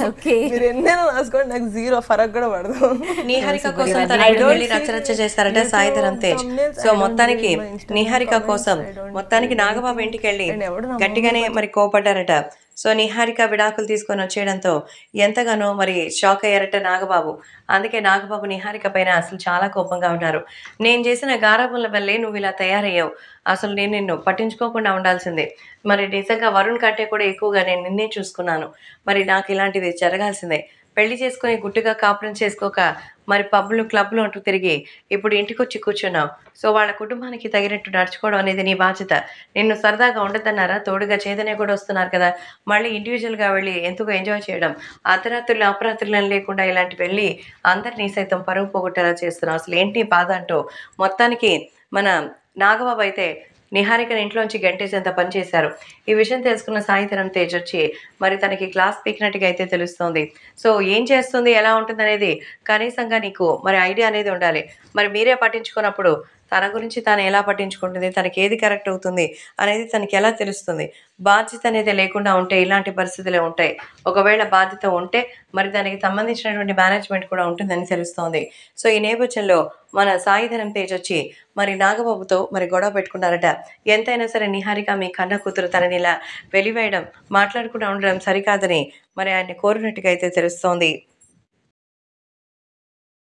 Okay. మీరు ఎన్నైనా రాసుకోండి నాకు జీరో ఫరక్ కూడా పడదు నిహారిక కోసం తన ఇంటికి వెళ్ళి రచ్చరచ్చ చేస్తారట సాయిధరం తేజ్ సో మొత్తానికి నిహారిక కోసం మొత్తానికి నాగబాబు ఇంటికి వెళ్ళి గట్టిగానే మరి కోపడ్డారట సో నిహారిక విడాకులు తీసుకొని వచ్చేయడంతో ఎంతగానో మరి షాక్ అయ్యారట నాగబాబు అందుకే నాగబాబు నిహారిక పైన అసలు చాలా కోపంగా ఉన్నారు నేను చేసిన గారాబుల వల్లే నువ్వు ఇలా తయారయ్యావు అసలు నేను నిన్ను పట్టించుకోకుండా ఉండాల్సిందే మరి నిజంగా వరుణ్ కంటే కూడా ఎక్కువగా నేను నిన్నే చూసుకున్నాను మరి నాకు ఇలాంటిది జరగాల్సిందే పెళ్లి చేసుకుని గుట్టుగా కాపురం చేసుకోక మరి పబ్బులు క్లబ్లు అంటూ తిరిగి ఇప్పుడు ఇంటికి వచ్చి కూర్చున్నావు సో వాళ్ళ కుటుంబానికి తగినట్టు నడుచుకోవడం అనేది నీ బాధ్యత నిన్ను సరదాగా ఉండద్దన్నారా తోడుగా చేదనే కూడా వస్తున్నారు కదా మళ్ళీ ఇండివిజువల్గా వెళ్ళి ఎంతగా ఎంజాయ్ చేయడం అర్ధరాత్రులు అపరాత్రులను లేకుండా ఇలాంటి వెళ్ళి అందరినీ సైతం పరుగు పోగొట్టేలా చేస్తున్నావు అసలు ఏంటి నీ బాధ అంటూ మొత్తానికి మన నాగబాబు అయితే నిహారికని ఇంట్లోంచి గంటేసేంత పని చేశారు ఈ విషయం తెలుసుకున్న సాయితరం తేజ్ వచ్చి మరి తనకి క్లాస్ పీకినట్టుగా అయితే తెలుస్తోంది సో ఏం చేస్తుంది ఎలా ఉంటుంది అనేది కనీసంగా నీకు మరి ఐడియా అనేది ఉండాలి మరి మీరే పట్టించుకున్నప్పుడు తన గురించి తాను ఎలా పట్టించుకుంటుంది తనకి ఏది కరెక్ట్ అవుతుంది అనేది తనకి ఎలా తెలుస్తుంది బాధ్యత అనేది లేకుండా ఉంటే ఇలాంటి పరిస్థితులే ఉంటాయి ఒకవేళ బాధ్యత ఉంటే మరి దానికి సంబంధించినటువంటి మేనేజ్మెంట్ కూడా ఉంటుందని తెలుస్తోంది సో ఈ నేపథ్యంలో మన సాయిధరం తేజ్ వచ్చి మరి నాగబాబుతో మరి గొడవ పెట్టుకున్నారట ఎంతైనా సరే నిహారిక మీ కన్న కూతురు తనని ఇలా వెలివేయడం మాట్లాడకుండా ఉండడం సరికాదని మరి ఆయన కోరినట్టుగా అయితే తెలుస్తోంది